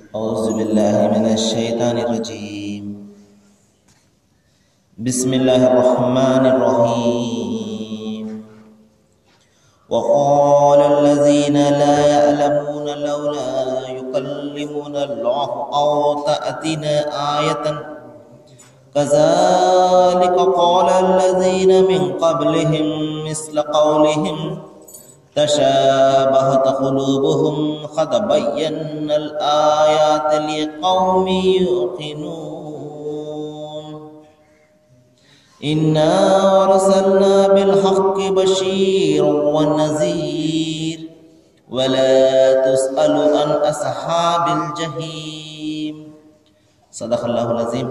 أعوذ بالله من الشيطان الرجيم بسم الله الرحمن الرحيم وقال الذين لا يعلمون لولا يكلمنا الله أو تأتينا آية كذلك قال الذين من قبلهم مثل قولهم تشابهت قلوبهم قد بينا الآيات لقوم يوقنون إنا أرسلنا بالحق بشيرا ونذير ولا تسأل عن أصحاب الجحيم صدق الله العظيم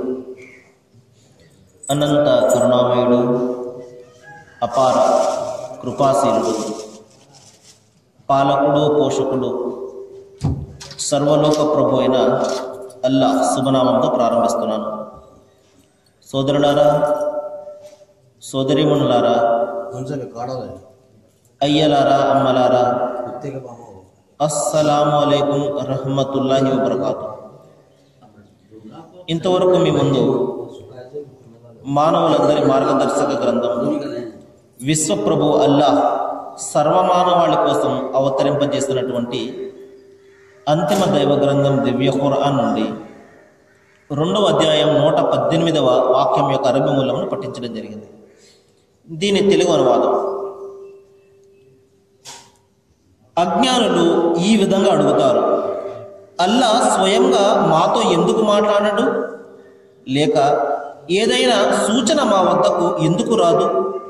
అనంత కరుణామయుడు అపార కృపాశీలుడు పాలకుడు పోషకుడు సర్వలోక ప్రభు అయిన అల్లా శుభనామంతో ప్రారంభిస్తున్నాను సోదరులారా సోదరిమణులారా ಒಂದ್ಸಲ ಕಾಡೋಲ್ಲ అయ్యలారా అమ్మలారా ಕುತ್ತಿಗೆ ಬಾಮ అస్సలాము అలైకుం రహమతుల్లాహి వబర్కాతు ఇంతవరకు మీ ముందు మానవులందరి మార్గదర్శక గ్రంథం విశ్వప్రభు అల్లాహ్ సర్వమానవాళి కోసం అవతరింపజేసినటువంటి అంతిమ దైవ గ్రంథం దివ్య ఖురాన్ నుండి రెండవ అధ్యాయం నూట పద్దెనిమిదవ వాక్యం యొక్క అరబి మూలమును పఠించడం జరిగింది దీని తెలుగు అనువాదం అజ్ఞానులు ఈ విధంగా అడుగుతారు అల్లా స్వయంగా మాతో ఎందుకు మాట్లాడడు లేక ఏదైనా సూచన మా వద్దకు ఎందుకు రాదు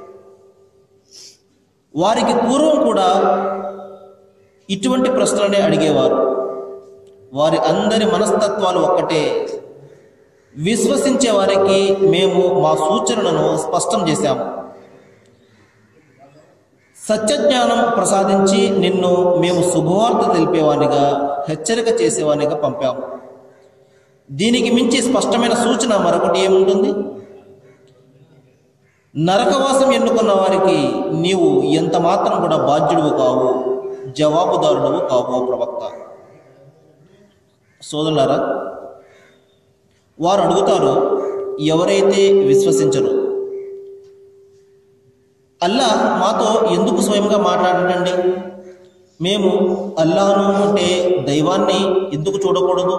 వారికి పూర్వం కూడా ఇటువంటి ప్రశ్నలనే అడిగేవారు వారి అందరి మనస్తత్వాలు ఒక్కటే విశ్వసించే వారికి మేము మా సూచనలను స్పష్టం చేశాము సత్యజ్ఞానం ప్రసాదించి నిన్ను మేము శుభవార్త తెలిపేవానిగా హెచ్చరిక చేసేవానిగా పంపాము దీనికి మించి స్పష్టమైన సూచన మరొకటి ఏముంటుంది నరకవాసం ఎన్నుకున్న వారికి నీవు ఎంత మాత్రం కూడా బాధ్యుడువు కావు జవాబుదారుడువు కావు ఓ ప్రవక్త సోదరులారా వారు అడుగుతారు ఎవరైతే విశ్వసించరు అల్లా మాతో ఎందుకు స్వయంగా మాట్లాడటండి మేము అల్లాను అంటే దైవాన్ని ఎందుకు చూడకూడదు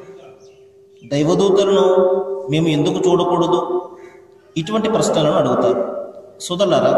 దైవదూతలను మేము ఎందుకు చూడకూడదు ఇటువంటి ప్రశ్నలను అడుగుతారు సోదరులారా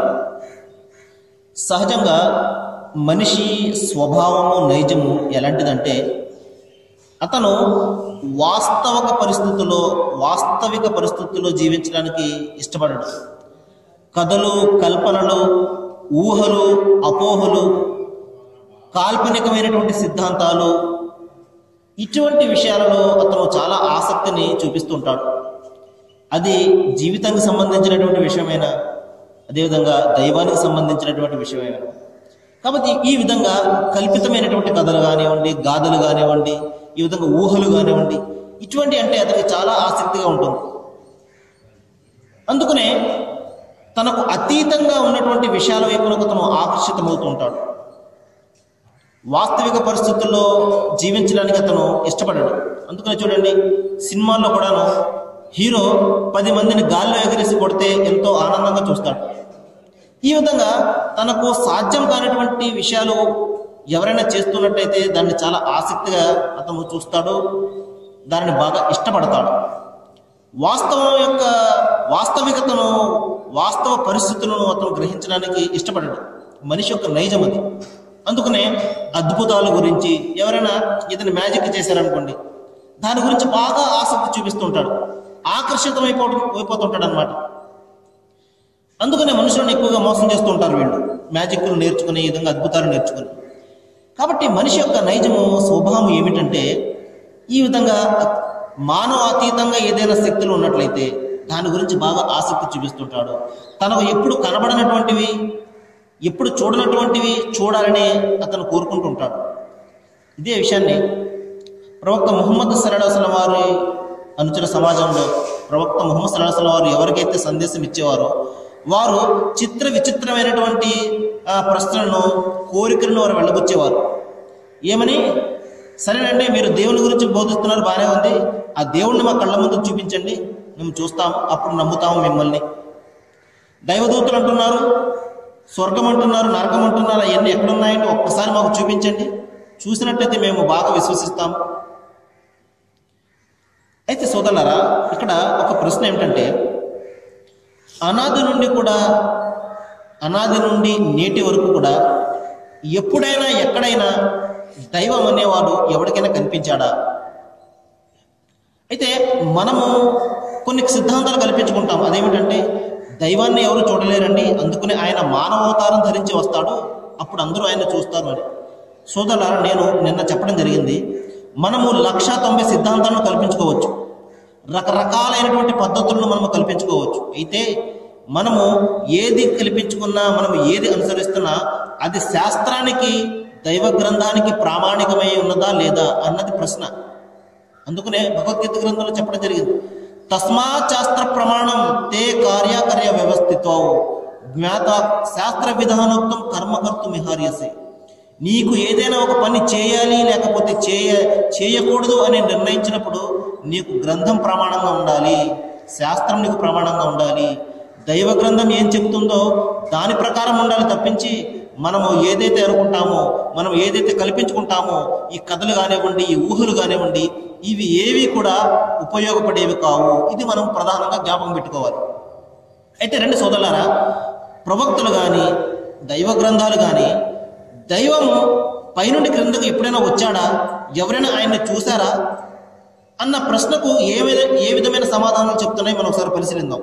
సహజంగా మనిషి స్వభావము నైజము ఎలాంటిదంటే అతను వాస్తవిక పరిస్థితుల్లో వాస్తవిక పరిస్థితుల్లో జీవించడానికి ఇష్టపడడు కథలు కల్పనలు ఊహలు అపోహలు కాల్పనికమైనటువంటి సిద్ధాంతాలు ఇటువంటి విషయాలలో అతను చాలా ఆసక్తిని చూపిస్తుంటాడు అది జీవితానికి సంబంధించినటువంటి విషయమైనా అదేవిధంగా దైవానికి సంబంధించినటువంటి విషయమైనా కాబట్టి ఈ విధంగా కల్పితమైనటువంటి కథలు కానివ్వండి గాథలు కానివ్వండి ఈ విధంగా ఊహలు కానివ్వండి ఇటువంటి అంటే అతనికి చాలా ఆసక్తిగా ఉంటుంది అందుకనే తనకు అతీతంగా ఉన్నటువంటి విషయాల వైపునకు అతను ఆకర్షితమవుతూ ఉంటాడు వాస్తవిక పరిస్థితుల్లో జీవించడానికి అతను ఇష్టపడడు అందుకని చూడండి సినిమాల్లో కూడాను హీరో పది మందిని గాల్లో ఎగిరేసి కొడితే ఎంతో ఆనందంగా చూస్తాడు ఈ విధంగా తనకు సాధ్యం కానటువంటి విషయాలు ఎవరైనా చేస్తున్నట్టయితే దాన్ని చాలా ఆసక్తిగా అతను చూస్తాడు దానిని బాగా ఇష్టపడతాడు వాస్తవం యొక్క వాస్తవికతను వాస్తవ పరిస్థితులను అతను గ్రహించడానికి ఇష్టపడడు మనిషి యొక్క నైజం అది అందుకనే అద్భుతాల గురించి ఎవరైనా ఇతని మ్యాజిక్ చేశారనుకోండి దాని గురించి బాగా ఆసక్తి చూపిస్తుంటాడు ఆకర్షితం అయిపోతు అయిపోతుంటాడు అనమాట అందుకనే మనుషులను ఎక్కువగా మోసం చేస్తూ ఉంటారు వీళ్ళు మ్యాజిక్లు నేర్చుకుని ఈ విధంగా అద్భుతాలు నేర్చుకుని కాబట్టి మనిషి యొక్క నైజము స్వభావం ఏమిటంటే ఈ విధంగా మానవ అతీతంగా ఏదైనా శక్తులు ఉన్నట్లయితే దాని గురించి బాగా ఆసక్తి చూపిస్తుంటాడు తనకు ఎప్పుడు కనబడినటువంటివి ఎప్పుడు చూడనటువంటివి చూడాలని అతను కోరుకుంటుంటాడు ఇదే విషయాన్ని ప్రవక్త ముహమ్మద్ సల్లాహం వారి అనుచర సమాజంలో ప్రవక్త ముహమ్మద్ సల్లాహం వారు ఎవరికైతే సందేశం ఇచ్చేవారో వారు చిత్ర విచిత్రమైనటువంటి ఆ, ప్రశ్నలను కోరికలను వారు వెళ్ళబుచ్చేవారు ఏమని సరేనండి మీరు దేవుని గురించి బోధిస్తున్నారు బాగానే ఉంది ఆ దేవుణ్ణి మా కళ్ళ ముందు చూపించండి మేము చూస్తాము అప్పుడు నమ్ముతాము మిమ్మల్ని దైవదూతలు అంటున్నారు స్వర్గం అంటున్నారు నరకం అంటున్నారు అవన్నీ ఎక్కడున్నాయండి ఒక్కసారి మాకు చూపించండి చూసినట్లయితే మేము బాగా విశ్వసిస్తాము అయితే సోదరులారా ఇక్కడ ఒక ప్రశ్న ఏమిటంటే అనాది నుండి కూడా అనాది నుండి నేటి వరకు కూడా ఎప్పుడైనా ఎక్కడైనా దైవం అనేవాడు ఎవరికైనా కనిపించాడా అయితే మనము కొన్ని సిద్ధాంతాలు కల్పించుకుంటాం అదేమిటంటే దైవాన్ని ఎవరు చూడలేరండి అందుకనే ఆయన మానవతారం ధరించి వస్తాడు అప్పుడు అందరూ ఆయన చూస్తారు అని సోదరులారా నేను నిన్న చెప్పడం జరిగింది మనము లక్ష తొంభై సిద్ధాంతాలను కల్పించుకోవచ్చు రకరకాలైనటువంటి పద్ధతులను మనము కల్పించుకోవచ్చు అయితే మనము ఏది కల్పించుకున్నా మనం ఏది అనుసరిస్తున్నా అది శాస్త్రానికి దైవ గ్రంథానికి ప్రామాణికమై ఉన్నదా లేదా అన్నది ప్రశ్న అందుకనే భగవద్గీత గ్రంథంలో చెప్పడం జరిగింది తస్మాత్ శాస్త్ర ప్రమాణం తే కార్యకర్య వ్యవస్థితో జ్ఞాత శాస్త్ర విధానోక్తం కర్మకర్తు మిహార్యసే నీకు ఏదైనా ఒక పని చేయాలి లేకపోతే చేయ చేయకూడదు అని నిర్ణయించినప్పుడు నీకు గ్రంథం ప్రమాణంగా ఉండాలి శాస్త్రం నీకు ప్రమాణంగా ఉండాలి దైవ గ్రంథం ఏం చెప్తుందో దాని ప్రకారం ఉండాలి తప్పించి మనము ఏదైతే అనుకుంటామో మనం ఏదైతే కల్పించుకుంటామో ఈ కథలు కానివ్వండి ఈ ఊహలు కానివ్వండి ఇవి ఏవి కూడా ఉపయోగపడేవి కావు ఇది మనం ప్రధానంగా జ్ఞాపకం పెట్టుకోవాలి అయితే రెండు సోదరులారా ప్రవక్తలు కానీ దైవ గ్రంథాలు కానీ దైవము పైనుండి క్రిందకు ఎప్పుడైనా వచ్చాడా ఎవరైనా ఆయన్ని చూశారా అన్న ప్రశ్నకు ఏ విధ ఏ విధమైన సమాధానాలు చెప్తున్నాయి మనం ఒకసారి పరిశీలిద్దాం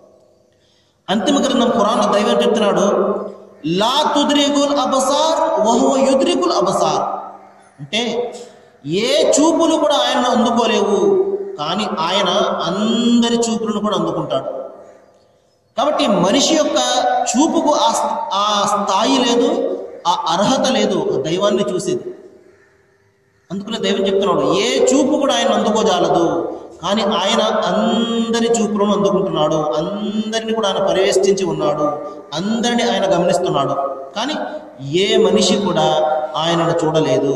అంతిమ గ్రంథం ఖురాన్ దైవం చెప్తున్నాడు లా తుద్రికుల్ అబసార్ వహువ యుద్రికుల్ అబసార్ అంటే ఏ చూపులు కూడా ఆయనను అందుకోలేవు కానీ ఆయన అందరి చూపులను కూడా అందుకుంటాడు కాబట్టి మనిషి యొక్క చూపుకు ఆ స్థ- ఆ స్థాయి లేదు ఆ అర్హత లేదు ఆ దైవాన్ని చూసేది అందుకనే దైవం చెప్తున్నాడు ఏ చూపు కూడా ఆయన అందుకోజాలదు కానీ ఆయన అందరి చూపులను అందుకుంటున్నాడు అందరిని కూడా ఆయన పరివేష్టించి ఉన్నాడు అందరిని ఆయన గమనిస్తున్నాడు కానీ ఏ మనిషి కూడా ఆయనను చూడలేదు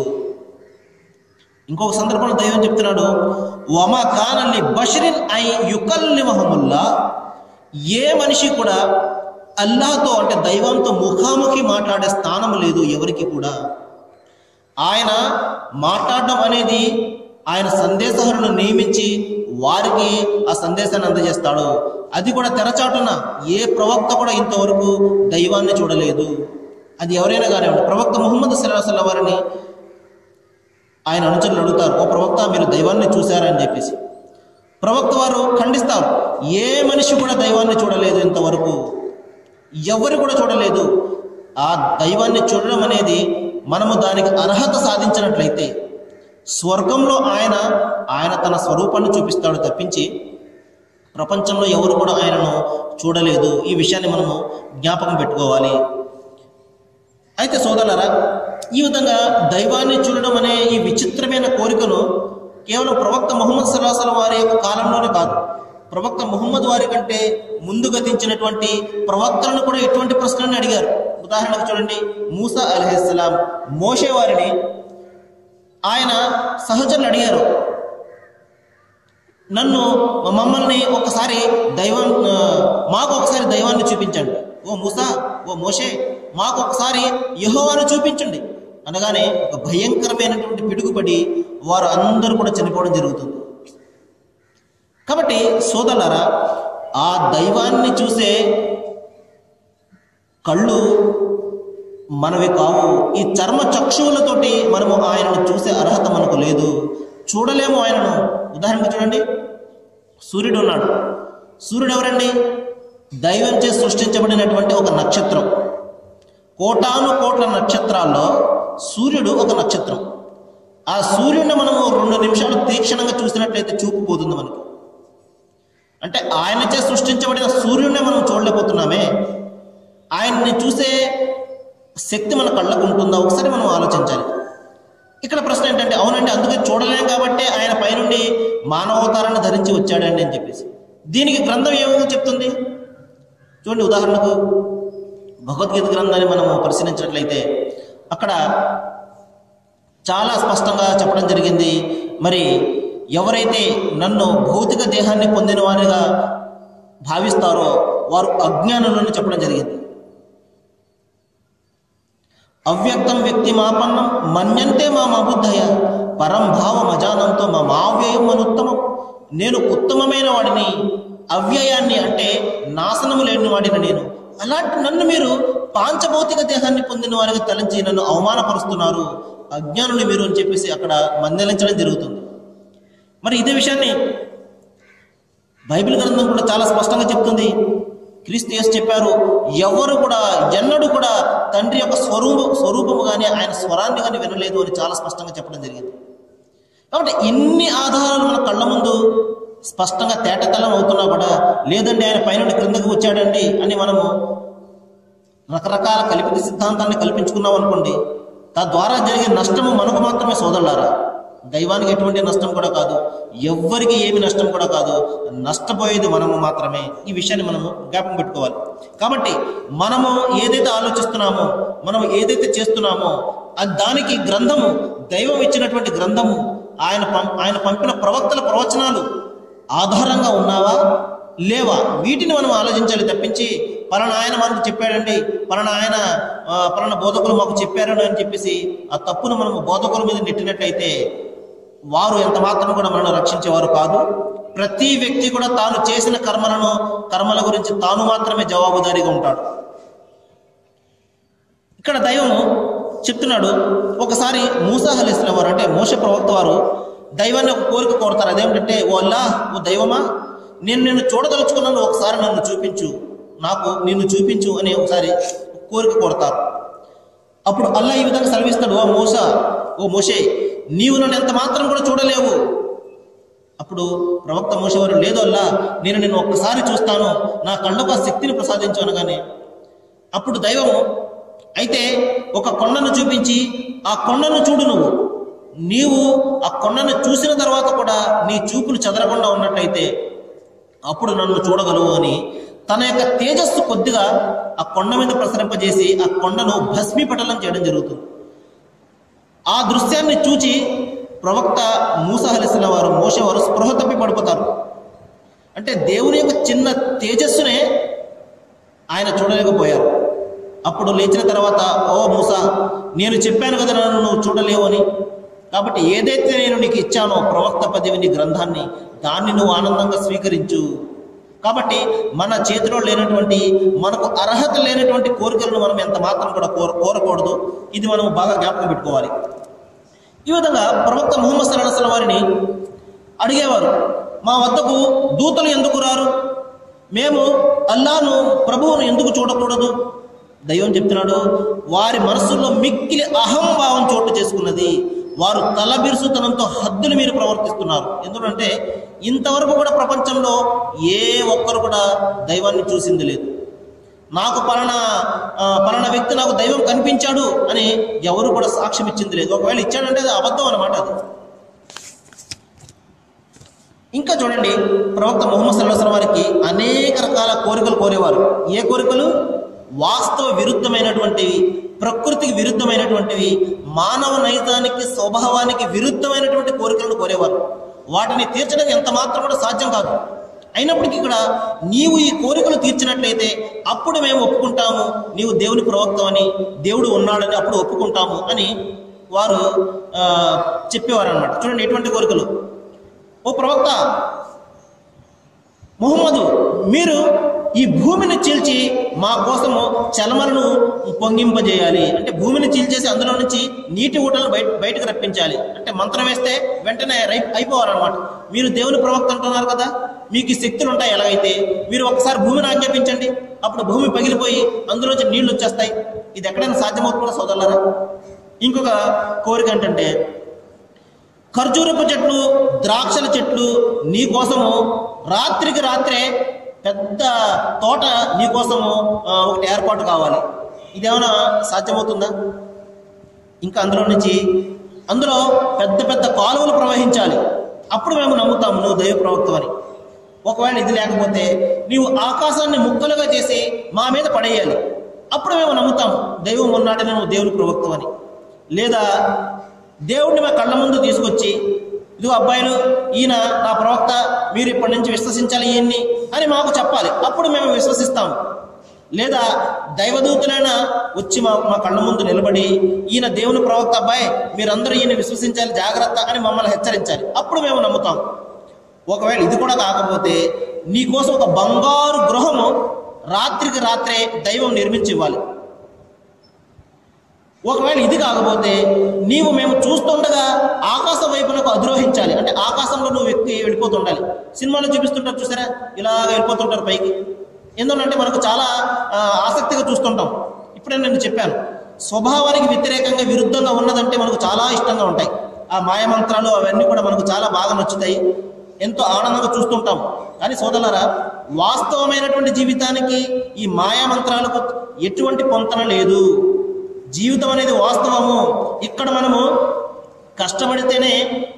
ఇంకొక సందర్భంలో దైవం చెప్తున్నాడు వమ కానల్లి బషరిన్ ఐ యుకల్లిమహముల్లా ఏ మనిషి కూడా అల్లాహతో అంటే దైవంతో ముఖాముఖి మాట్లాడే స్థానం లేదు ఎవరికి కూడా ఆయన మాట్లాడడం అనేది ఆయన సందేశహరులను నియమించి వారికి ఆ సందేశాన్ని అందజేస్తాడు అది కూడా తెరచాటున ఏ ప్రవక్త కూడా ఇంతవరకు దైవాన్ని చూడలేదు అది ఎవరైనా కానివ్వండి ప్రవక్త ముహమ్మద్ సల్లాహల్ వారిని ఆయన అనుచరులు అడుగుతారు ఓ ప్రవక్త మీరు దైవాన్ని చూశారా అని చెప్పేసి ప్రవక్త వారు ఖండిస్తారు ఏ మనిషి కూడా దైవాన్ని చూడలేదు ఇంతవరకు ఎవరు కూడా చూడలేదు ఆ దైవాన్ని చూడడం అనేది మనము దానికి అర్హత సాధించినట్లయితే స్వర్గంలో ఆయన ఆయన తన స్వరూపాన్ని చూపిస్తాడు తప్పించి ప్రపంచంలో ఎవరు కూడా ఆయనను చూడలేదు ఈ విషయాన్ని మనము జ్ఞాపకం పెట్టుకోవాలి అయితే సోదరులారా ఈ విధంగా దైవాన్ని చూడడం అనే ఈ విచిత్రమైన కోరికను కేవలం ప్రవక్త ముహమ్మద్ సల్లాహల వారి యొక్క కాలంలోనే కాదు ప్రవక్త ముహమ్మద్ వారి కంటే ముందు గతించినటువంటి ప్రవక్తలను కూడా ఇటువంటి ప్రశ్నలను అడిగారు ఉదాహరణకు చూడండి మూసా అలహిస్సలాం మోషే వారిని ఆయన సహచరులు అడిగారు నన్ను మమ్మల్ని ఒకసారి దైవం ఆ, మాకు ఒకసారి దైవాన్ని చూపించండి ఓ మూసా ఓ మోషే మాకు ఒకసారి యహోవాను చూపించండి అనగానే ఒక భయంకరమైనటువంటి పిడుగుపడి వారు అందరూ కూడా చనిపోవడం జరుగుతుంది కాబట్టి సోదరులారా ఆ దైవాన్ని చూసే కళ్ళు మనవి కావు ఈ చర్మ చక్షువులతోటి మనము ఆయనను చూసే అర్హత మనకు లేదు చూడలేము ఆయనను ఉదాహరణకు చూడండి సూర్యుడు ఉన్నాడు సూర్యుడు ఎవరండి దైవంచే సృష్టించబడినటువంటి ఒక నక్షత్రం కోటాను కోట్ల నక్షత్రాల్లో సూర్యుడు ఒక నక్షత్రం ఆ సూర్యుడిని మనము రెండు నిమిషాలు తీక్షణంగా చూసినట్లయితే చూపు పోతుంది మనకి అంటే ఆయనచే సృష్టించబడిన సూర్యుడినే మనం చూడలేకపోతున్నామే ఆయన్ని చూసే శక్తి మన కళ్ళకు ఉంటుందా ఒకసారి మనం ఆలోచించాలి ఇక్కడ ప్రశ్న ఏంటంటే అవునండి అందుకే చూడలేం కాబట్టి ఆయన పైనుండి మానవతారాన్ని ధరించి వచ్చాడండి అని చెప్పేసి దీనికి గ్రంథం ఏమో చెప్తుంది చూడండి ఉదాహరణకు భగవద్గీత గ్రంథాన్ని మనము పరిశీలించినట్లయితే అక్కడ చాలా స్పష్టంగా చెప్పడం జరిగింది మరి ఎవరైతే నన్ను భౌతిక దేహాన్ని పొందిన వారిగా భావిస్తారో వారు అజ్ఞానులను చెప్పడం జరిగింది అవ్యక్తం వ్యక్తి మాపన్నం మన్యంతే మా మబుద్ధయ పరం భావం అజానంతో మా మావ్యయం అనుత్తమం నేను ఉత్తమమైన వాడిని అవ్యయాన్ని అంటే నాశనము లేని వాడిని నేను అలాంటి నన్ను మీరు పాంచభౌతిక దేహాన్ని పొందిన వారిగా తలంచి నన్ను అవమానపరుస్తున్నారు అజ్ఞానులు మీరు అని చెప్పేసి అక్కడ మందలించడం జరుగుతుంది మరి ఇదే విషయాన్ని బైబిల్ గ్రంథం కూడా చాలా స్పష్టంగా చెప్తుంది క్రీస్తు యేసు చెప్పారు ఎవరు కూడా ఎన్నడూ కూడా తండ్రి యొక్క స్వరూప స్వరూపము కానీ ఆయన స్వరాన్ని కానీ వినలేదు అని చాలా స్పష్టంగా చెప్పడం జరిగింది కాబట్టి ఇన్ని ఆధారాలు మన కళ్ళ ముందు స్పష్టంగా తేటతెల్లం అవుతున్నా కూడా లేదండి ఆయన పైన క్రిందకు వచ్చాడండి అని మనము రకరకాల కల్పిత సిద్ధాంతాన్ని కల్పించుకున్నాం అనుకోండి తద్వారా జరిగే నష్టము మనకు మాత్రమే సోదరులారా దైవానికి ఎటువంటి నష్టం కూడా కాదు ఎవ్వరికి ఏమి నష్టం కూడా కాదు నష్టపోయేది మనము మాత్రమే ఈ విషయాన్ని మనము జ్ఞాపకం పెట్టుకోవాలి కాబట్టి మనము ఏదైతే ఆలోచిస్తున్నామో మనం ఏదైతే చేస్తున్నామో అది దానికి గ్రంథము దైవం ఇచ్చినటువంటి గ్రంథము ఆయన పం ఆయన పంపిన ప్రవక్తల ప్రవచనాలు ఆధారంగా ఉన్నావా లేవా వీటిని మనం ఆలోచించాలి తప్పించి పలానా ఆయన మనకు చెప్పాడండి పలానా ఆయన ఆ, పలానా బోధకులు మాకు చెప్పారని అని చెప్పేసి ఆ తప్పును మనము బోధకుల మీద నెట్టినట్లయితే వారు ఎంత మాత్రం కూడా మనల్ని రక్షించేవారు కాదు ప్రతి వ్యక్తి కూడా తాను చేసిన కర్మలను కర్మల గురించి తాను మాత్రమే జవాబుదారీగా ఉంటాడు ఇక్కడ దైవము చెప్తున్నాడు ఒకసారి మూసా అలీస్ల వారు అంటే మోస ప్రవక్త వారు దైవాన్ని ఒక కోరిక కోరతారు అదేమిటంటే ఓ అల్లా ఓ దైవమా నేను నిన్ను చూడదలుచుకున్నాను ఒకసారి నన్ను చూపించు నాకు నిన్ను చూపించు అని ఒకసారి కోరిక కోరతారు అప్పుడు అల్లా ఈ విధంగా సెలవిస్తాడు ఓ మోస ఓ మోషే నీవు నన్ను ఎంత మాత్రం కూడా చూడలేవు అప్పుడు ప్రవక్త మోసేవారు లేదు అల్లా నేను నిన్ను ఒక్కసారి చూస్తాను నా కళ్ళకు ఆ శక్తిని ప్రసాదించు అనగానే అప్పుడు దైవము అయితే ఒక కొండను చూపించి ఆ కొండను చూడు నువ్వు నీవు ఆ కొండను చూసిన తర్వాత కూడా నీ చూపులు చెదరకుండా ఉన్నట్టయితే అప్పుడు నన్ను చూడగలవు అని తన యొక్క తేజస్సు కొద్దిగా ఆ కొండ మీద ప్రసరింపజేసి ఆ కొండను భస్మీపటలం చేయడం జరుగుతుంది ఆ దృశ్యాన్ని చూచి ప్రవక్త మూసహలిసిన వారు మోసేవారు స్పృహ తప్పి పడిపోతారు అంటే దేవుని యొక్క చిన్న తేజస్సునే ఆయన చూడలేకపోయారు అప్పుడు లేచిన తర్వాత ఓ మూసా నేను చెప్పాను కదా నన్ను నువ్వు చూడలేవు అని కాబట్టి ఏదైతే నేను నీకు ఇచ్చానో ప్రవక్త పదవిని గ్రంథాన్ని దాన్ని నువ్వు ఆనందంగా స్వీకరించు కాబట్టి మన చేతిలో లేనటువంటి మనకు అర్హత లేనటువంటి కోరికలను మనం ఎంత మాత్రం కూడా కోర కోరకూడదు ఇది మనం బాగా జ్ఞాపకం పెట్టుకోవాలి ఈ విధంగా ప్రవక్త ముహమ్మద్ సల్లాహం వారిని అడిగేవారు మా వద్దకు దూతలు ఎందుకు రారు మేము అల్లాను ప్రభువును ఎందుకు చూడకూడదు దైవం చెప్తున్నాడు వారి మనస్సుల్లో మిక్కిలి అహంభావం చోటు చేసుకున్నది వారు తలబిరుసుతనంతో హద్దులు మీరు ప్రవర్తిస్తున్నారు ఎందుకంటే ఇంతవరకు కూడా ప్రపంచంలో ఏ ఒక్కరు కూడా దైవాన్ని చూసింది లేదు నాకు పలానా ఆ, పలానా వ్యక్తి నాకు దైవం కనిపించాడు అని ఎవరు కూడా సాక్ష్యం ఇచ్చింది లేదు ఒకవేళ ఇచ్చాడంటే అది అబద్ధం అన్నమాట అది ఇంకా చూడండి ప్రవక్త ముహమ్మద్ సల్లాహం వారికి అనేక రకాల కోరికలు కోరేవారు ఏ కోరికలు వాస్తవ విరుద్ధమైనటువంటివి ప్రకృతికి విరుద్ధమైనటువంటివి మానవ నైజానికి స్వభావానికి విరుద్ధమైనటువంటి కోరికలను కోరేవారు వాటిని తీర్చడం ఎంత మాత్రం కూడా సాధ్యం కాదు అయినప్పటికీ ఇక్కడ నీవు ఈ కోరికలు తీర్చినట్లయితే అప్పుడు మేము ఒప్పుకుంటాము నీవు దేవుని ప్రవక్తమని దేవుడు ఉన్నాడని అప్పుడు ఒప్పుకుంటాము అని వారు ఆ, చెప్పేవారు అనమాట చూడండి ఎటువంటి కోరికలు ఓ ప్రవక్త ముహమ్మదు మీరు ఈ భూమిని చీల్చి మా కోసము చలమలను పొంగింపజేయాలి అంటే భూమిని చీల్చేసి అందులో నుంచి నీటి ఊటలను బయట బయటకు రప్పించాలి అంటే మంత్రం వేస్తే వెంటనే రై అయిపోవాలన్నమాట మీరు దేవుని ప్రవక్త అంటున్నారు కదా మీకు ఈ శక్తులు ఉంటాయి ఎలాగైతే మీరు ఒకసారి భూమిని ఆజ్ఞాపించండి అప్పుడు భూమి పగిలిపోయి అందులోంచి నీళ్లు వచ్చేస్తాయి ఇది ఎక్కడైనా సాధ్యమవుతుందా సోదరులారా ఇంకొక కోరిక ఏంటంటే ఖర్జూరపు చెట్లు ద్రాక్షల చెట్లు నీ కోసము రాత్రికి రాత్రే పెద్ద తోట నీ కోసము ఆ, ఒకటి ఏర్పాటు కావాలి ఇదేమైనా సాధ్యమవుతుందా ఇంకా అందులో నుంచి అందులో పెద్ద పెద్ద కాలువలు ప్రవహించాలి అప్పుడు మేము నమ్ముతాము నువ్వు దైవ ప్రవక్తవని ఒకవేళ ఇది లేకపోతే నీవు ఆకాశాన్ని ముక్కలుగా చేసి మా మీద పడేయాలి అప్పుడు మేము నమ్ముతాము దైవం ఉన్నాడని నువ్వు దేవుని ప్రవక్తవని లేదా దేవుడిని మా కళ్ళ ముందు తీసుకొచ్చి ఇదిగో అబ్బాయిలు ఈయన నా ప్రవక్త మీరు ఇప్పటి నుంచి విశ్వసించాలి ఈయన్ని అని మాకు చెప్పాలి అప్పుడు మేము విశ్వసిస్తాం లేదా దైవదూతులైనా వచ్చి మా మా కళ్ళ ముందు నిలబడి ఈయన దేవుని ప్రవక్త అబ్బాయి మీరందరూ ఈయన విశ్వసించాలి జాగ్రత్త అని మమ్మల్ని హెచ్చరించాలి అప్పుడు మేము నమ్ముతాం ఒకవేళ ఇది కూడా కాకపోతే నీకోసం ఒక బంగారు గృహము రాత్రికి రాత్రే దైవం నిర్మించి ఇవ్వాలి ఒకవేళ ఇది కాకపోతే నీవు మేము చూస్తుండగా ఆకాశం వైపునకు అధిరోహించాలి అంటే ఆకాశంలో నువ్వు ఎక్కి వెళ్ళిపోతుండాలి సినిమాలో చూపిస్తుంటారు చూసారా ఇలాగ వెళ్ళిపోతుంటారు పైకి ఎందుకంటే మనకు చాలా ఆ, ఆసక్తిగా చూస్తుంటాం ఇప్పుడే నేను చెప్పాను స్వభావానికి వ్యతిరేకంగా విరుద్ధంగా ఉన్నదంటే మనకు చాలా ఇష్టంగా ఉంటాయి ఆ మాయమంత్రాలు అవన్నీ కూడా మనకు చాలా బాగా నచ్చుతాయి ఎంతో ఆనందంగా చూస్తుంటాం కానీ సోదరులారా వాస్తవమైనటువంటి జీవితానికి ఈ మాయామంత్రాలకు ఎటువంటి పొంతన లేదు జీవితం అనేది వాస్తవము ఇక్కడ మనము కష్టపడితేనే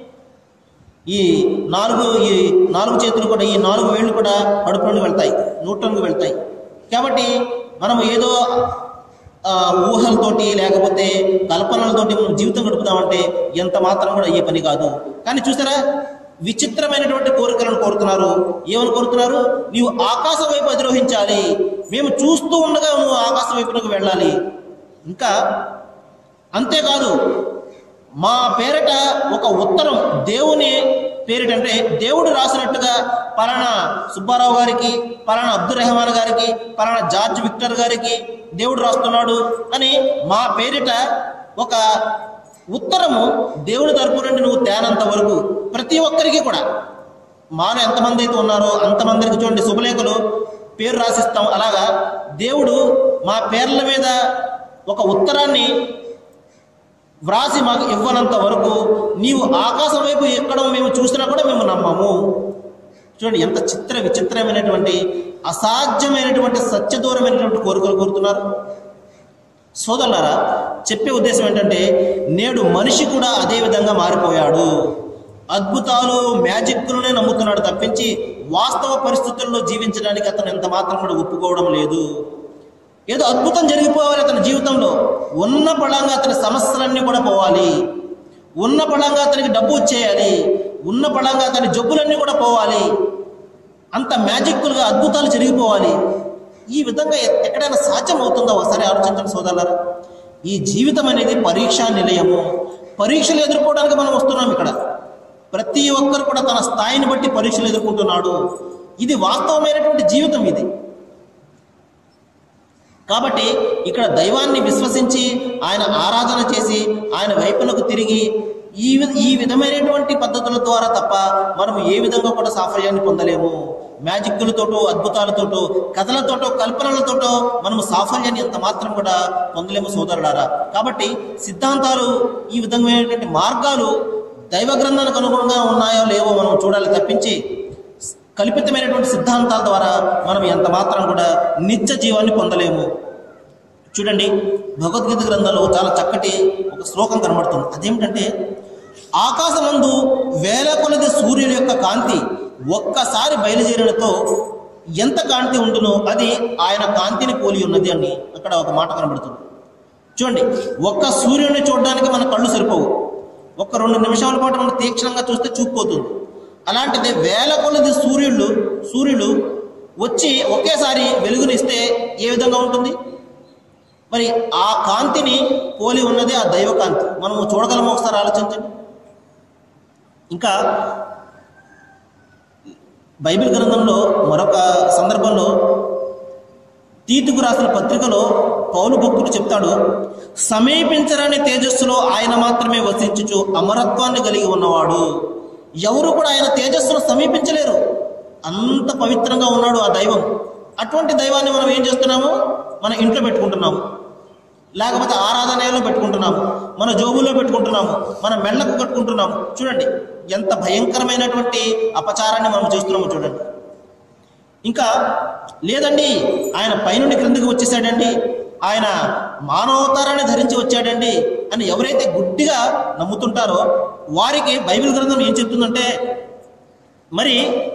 ఈ నాలుగు ఈ నాలుగు చేతులు కూడా ఈ నాలుగు వేళ్ళు కూడా కడుపులోకి వెళ్తాయి నూట్లోకి వెళ్తాయి కాబట్టి మనం ఏదో ఆ, ఊహలతోటి లేకపోతే కల్పనలతోటి మనం జీవితం గడుపుదామంటే ఎంత మాత్రం కూడా అయ్యే పని కాదు కానీ చూసారా విచిత్రమైనటువంటి కోరికలను కోరుతున్నారు ఏమని కోరుతున్నారు నీవు ఆకాశం వైపు అధిరోహించాలి మేము చూస్తూ ఉండగా నువ్వు ఆకాశం వైపునకు వెళ్ళాలి ఇంకా అంతేకాదు మా పేరట ఒక ఉత్తరం దేవుని పేరిట అంటే దేవుడు రాసినట్టుగా పలానా సుబ్బారావు గారికి పలానా అబ్దుల్ రెహమాన్ గారికి పలానా జార్జ్ విక్టర్ గారికి దేవుడు రాస్తున్నాడు అని మా పేరిట ఒక ఉత్తరము దేవుని తరపు నుండి నువ్వు తేనంత వరకు ప్రతి ఒక్కరికి కూడా మాలో ఎంతమంది అయితే ఉన్నారో అంతమందికి చూడండి శుభలేఖలు పేరు రాసిస్తాం అలాగా దేవుడు మా పేర్ల మీద ఒక ఉత్తరాన్ని వ్రాసి మాకు ఇవ్వనంత వరకు నీవు ఆకాశం వైపు ఎక్కడం మేము చూసినా కూడా మేము నమ్మము చూడండి ఎంత చిత్ర విచిత్రమైనటువంటి అసాధ్యమైనటువంటి సత్యదూరమైనటువంటి కోరికలు కోరుతున్నారు సోదరులారా చెప్పే ఉద్దేశం ఏంటంటే నేడు మనిషి కూడా అదే విధంగా మారిపోయాడు అద్భుతాలు మ్యాజిక్లునే నమ్ముతున్నాడు తప్పించి వాస్తవ పరిస్థితుల్లో జీవించడానికి అతను ఎంత మాత్రం కూడా ఒప్పుకోవడం లేదు ఏదో అద్భుతం జరిగిపోవాలి అతని జీవితంలో ఉన్న పళంగా అతని సమస్యలన్నీ కూడా పోవాలి ఉన్న పళంగా అతనికి డబ్బు వచ్చేయాలి ఉన్న పళంగా అతని జబ్బులన్నీ కూడా పోవాలి అంత మ్యాజిక్లుగా అద్భుతాలు జరిగిపోవాలి ఈ విధంగా ఎ- ఎక్కడైనా సాధ్యం అవుతుందో ఒకసారి ఆలోచించండి సోదరులారా ఈ జీవితం అనేది పరీక్షా నిలయము పరీక్షలు ఎదుర్కోవడానికి మనం వస్తున్నాం ఇక్కడ ప్రతి ఒక్కరు కూడా తన స్థాయిని బట్టి పరీక్షలు ఎదుర్కొంటున్నాడు ఇది వాస్తవమైనటువంటి జీవితం ఇది కాబట్టి ఇక్కడ దైవాన్ని విశ్వసించి ఆయన ఆరాధన చేసి ఆయన వైపునకు తిరిగి ఈ వి- ఈ విధమైనటువంటి పద్ధతుల ద్వారా తప్ప మనం ఏ విధంగా కూడా సాఫల్యాన్ని పొందలేము మ్యాజిక్లతోటో అద్భుతాలతోటో కథలతోటో కల్పనలతోటో మనము సాఫల్యాన్ని ఎంత మాత్రం కూడా పొందలేము సోదరులారా కాబట్టి సిద్ధాంతాలు ఈ విధమైనటువంటి మార్గాలు దైవ గ్రంథానికి అనుగుణంగా ఉన్నాయో లేవో మనం చూడాలి తప్పించి కల్పితమైనటువంటి సిద్ధాంతాల ద్వారా మనం ఎంత మాత్రం కూడా నిత్య జీవాన్ని పొందలేము చూడండి భగవద్గీత గ్రంథంలో చాలా చక్కటి ఒక శ్లోకం కనబడుతుంది అదేమిటంటే ఆకాశమందు వేల కొలది సూర్యుని యొక్క కాంతి ఒక్కసారి బయలుదేరినతో ఎంత కాంతి ఉండునో అది ఆయన కాంతిని పోలి ఉన్నది అని అక్కడ ఒక మాట కనబడుతుంది చూడండి ఒక్క సూర్యుడిని చూడడానికి మన కళ్ళు సరిపోవు ఒక్క రెండు నిమిషాల పాటు మనం తీక్షణంగా చూస్తే చూపుపోతుంది అలాంటిది వేల కొలది సూర్యుళ్ళు సూర్యుడు వచ్చి ఒకేసారి వెలుగునిస్తే ఏ విధంగా ఉంటుంది మరి ఆ కాంతిని పోలి ఉన్నది ఆ దైవ కాంతి మనము చూడగలము ఒకసారి ఆలోచించండి ఇంకా బైబిల్ గ్రంథంలో మరొక సందర్భంలో తీతుకు రాసిన పత్రికలో పౌలు భక్తుడు చెప్తాడు సమీపించరాని తేజస్సులో ఆయన మాత్రమే వసించుచు అమరత్వాన్ని కలిగి ఉన్నవాడు ఎవరు కూడా ఆయన తేజస్సును సమీపించలేరు అంత పవిత్రంగా ఉన్నాడు ఆ దైవం అటువంటి దైవాన్ని మనం ఏం చేస్తున్నాము మన ఇంట్లో పెట్టుకుంటున్నాము లేకపోతే ఆరాధనలో పెట్టుకుంటున్నాము మన జోబుల్లో పెట్టుకుంటున్నాము మన మెళ్ళకు కట్టుకుంటున్నాము చూడండి ఎంత భయంకరమైనటువంటి అపచారాన్ని మనం చేస్తున్నాము చూడండి ఇంకా లేదండి ఆయన పైనుండి క్రిందికి వచ్చేసాడండి ఆయన మానవతారాన్ని ధరించి వచ్చాడండి అని ఎవరైతే గుడ్డిగా నమ్ముతుంటారో వారికి బైబిల్ గ్రంథం ఏం చెప్తుందంటే మరి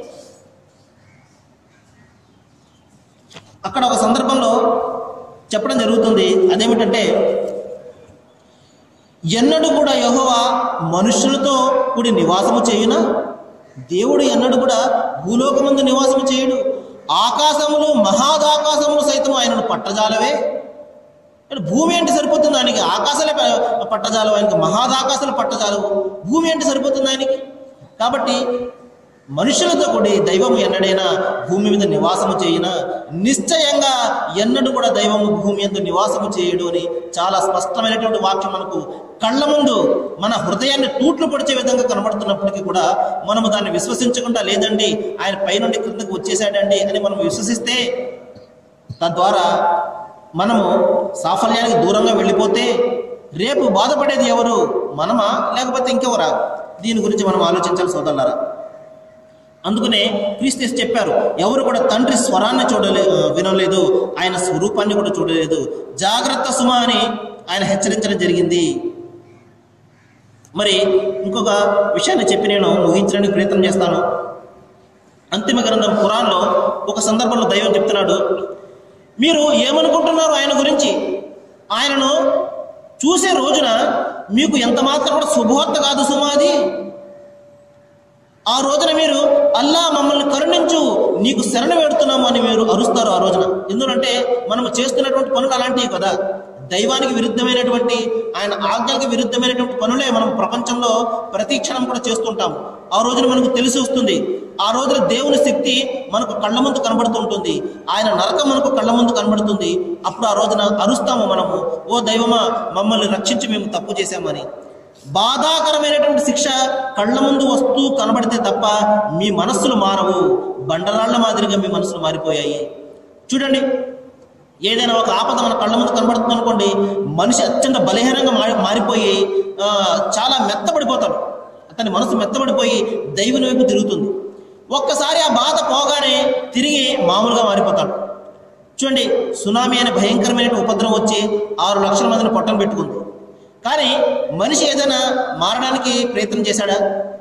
అక్కడ ఒక సందర్భంలో చెప్పడం జరుగుతుంది అదేమిటంటే ఎన్నడూ కూడా యెహోవా మనుషులతో కూడి నివాసము చేయునా దేవుడు ఎన్నడూ కూడా భూలోకమందు నివాసము చేయడు ఆకాశములు మహాదాకాశములు సైతం ఆయనను పట్టజాలవే అంటే భూమి ఏంటి సరిపోతుంది ఆయనకి ఆకాశాలే ప- పట్టజాలవు ఆయనకి మహాదాకాశాలు పట్టజాలవు భూమి ఏంటి సరిపోతుంది ఆయనకి కాబట్టి మనుషులతో కూడి దైవము ఎన్నడైనా భూమి మీద నివాసము చేయినా నిశ్చయంగా ఎన్నడూ కూడా దైవము భూమి మీద నివాసము చేయడు అని చాలా స్పష్టమైనటువంటి వాక్యం మనకు కళ్ళ ముందు మన హృదయాన్ని తూట్లు పొడిచే విధంగా కనబడుతున్నప్పటికీ కూడా మనము దాన్ని విశ్వసించకుండా లేదండి ఆయన పైనుండి క్రిందకు వచ్చేసాడండి అని మనం విశ్వసిస్తే తద్వారా మనము సాఫల్యానికి దూరంగా వెళ్ళిపోతే రేపు బాధపడేది ఎవరు మనమా లేకపోతే ఇంకెవరా దీని గురించి మనం ఆలోచించాలి సోదరులారా అందుకనే క్రీస్తు చెప్పారు ఎవరు కూడా తండ్రి స్వరాన్ని చూడలే వినలేదు ఆయన స్వరూపాన్ని కూడా చూడలేదు జాగ్రత్త సుమ అని ఆయన హెచ్చరించడం జరిగింది మరి ఇంకొక విషయాన్ని చెప్పి నేను ముగించడానికి ప్రయత్నం చేస్తాను అంతిమ గ్రంథం ఖురాన్లో ఒక సందర్భంలో దైవం చెప్తున్నాడు మీరు ఏమనుకుంటున్నారు ఆయన గురించి ఆయనను చూసే రోజున మీకు ఎంత మాత్రం కూడా శుభవార్త కాదు సుమాది ఆ రోజున మీరు అల్లా మమ్మల్ని కరుణించు నీకు శరణ వేడుతున్నాము అని మీరు అరుస్తారు ఆ రోజున ఎందుకంటే మనం చేస్తున్నటువంటి పనులు అలాంటివి కదా దైవానికి విరుద్ధమైనటువంటి ఆయన ఆజ్ఞలకు విరుద్ధమైనటువంటి పనులే మనం ప్రపంచంలో ప్రతి క్షణం కూడా చేస్తుంటాం ఆ రోజున మనకు తెలిసి వస్తుంది ఆ రోజున దేవుని శక్తి మనకు కళ్ళ ముందు కనబడుతూ ఉంటుంది ఆయన నరకం మనకు కళ్ళ ముందు కనబడుతుంది అప్పుడు ఆ రోజున అరుస్తాము మనము ఓ దైవమా మమ్మల్ని రక్షించి మేము తప్పు చేశామని బాధాకరమైనటువంటి శిక్ష కళ్ళ ముందు వస్తూ కనబడితే తప్ప మీ మనస్సులు మారవు బండరాళ్ల మాదిరిగా మీ మనసులు మారిపోయాయి చూడండి ఏదైనా ఒక ఆపద మన కళ్ళ ముందు కనబడుతుంది అనుకోండి మనిషి అత్యంత బలహీనంగా మారి మారిపోయి ఆ, చాలా మెత్తబడిపోతాడు అతని మనసు మెత్తబడిపోయి దైవుని వైపు తిరుగుతుంది ఒక్కసారి ఆ బాధ పోగానే తిరిగి మామూలుగా మారిపోతాడు చూడండి సునామీ అనే భయంకరమైన ఉపద్రవం వచ్చి ఆరు లక్షల మందిని పొట్టం పెట్టుకుంది కానీ మనిషి ఏదైనా మారడానికి ప్రయత్నం చేశాడా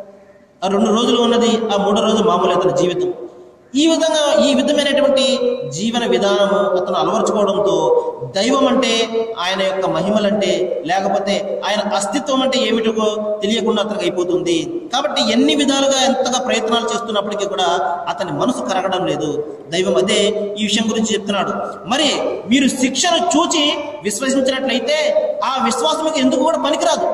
ఆ రెండు రోజులు ఉన్నది ఆ మూడో రోజు మామూలు అతని జీవితం ఈ విధంగా ఈ విధమైనటువంటి జీవన విధానము అతను అలవర్చుకోవడంతో దైవం అంటే ఆయన యొక్క మహిమలంటే లేకపోతే ఆయన అస్తిత్వం అంటే ఏమిటో తెలియకుండా అతనికి అయిపోతుంది కాబట్టి ఎన్ని విధాలుగా ఎంతగా ప్రయత్నాలు చేస్తున్నప్పటికీ కూడా అతని మనసు కరగడం లేదు దైవం అదే ఈ విషయం గురించి చెప్తున్నాడు మరి మీరు శిక్షను చూచి విశ్వసించినట్లయితే ఆ విశ్వాసం మీకు ఎందుకు కూడా పనికిరాదు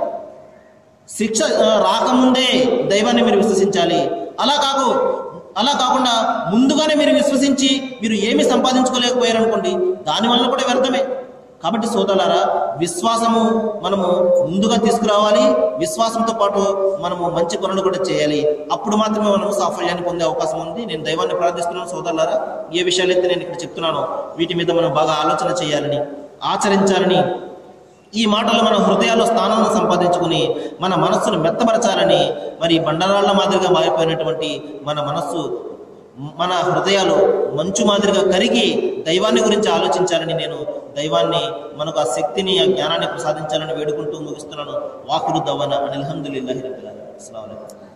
శిక్ష ఆ, రాకముందే దైవాన్ని మీరు విశ్వసించాలి అలా కాకు అలా కాకుండా ముందుగానే మీరు విశ్వసించి మీరు ఏమి సంపాదించుకోలేకపోయారు అనుకోండి దానివల్ల కూడా వ్యర్థమే కాబట్టి సోదరులారా విశ్వాసము మనము ముందుగా తీసుకురావాలి విశ్వాసంతో పాటు మనము మంచి పనులు కూడా చేయాలి అప్పుడు మాత్రమే మనము సాఫల్యాన్ని పొందే అవకాశం ఉంది నేను దైవాన్ని ప్రార్థిస్తున్నాను సోదరులారా ఏ విషయాలైతే నేను ఇక్కడ చెప్తున్నానో వీటి మీద మనం బాగా ఆలోచన చేయాలని ఆచరించాలని ఈ మాటలు మన హృదయాల్లో స్థానాన్ని సంపాదించుకుని మన మనస్సును మెత్తపరచాలని మరి బండరాళ్ల మాదిరిగా మారిపోయినటువంటి మన మనస్సు మన హృదయాలు మంచు మాదిరిగా కరిగి దైవాన్ని గురించి ఆలోచించాలని నేను దైవాన్ని మనకు ఆ శక్తిని ఆ జ్ఞానాన్ని ప్రసాదించాలని వేడుకుంటూ ముగిస్తున్నాను వాకులు దవన అనిల్హందుల్లాహి రబ్బిల్ ఆలమీన్. అస్సలాము అలైకుం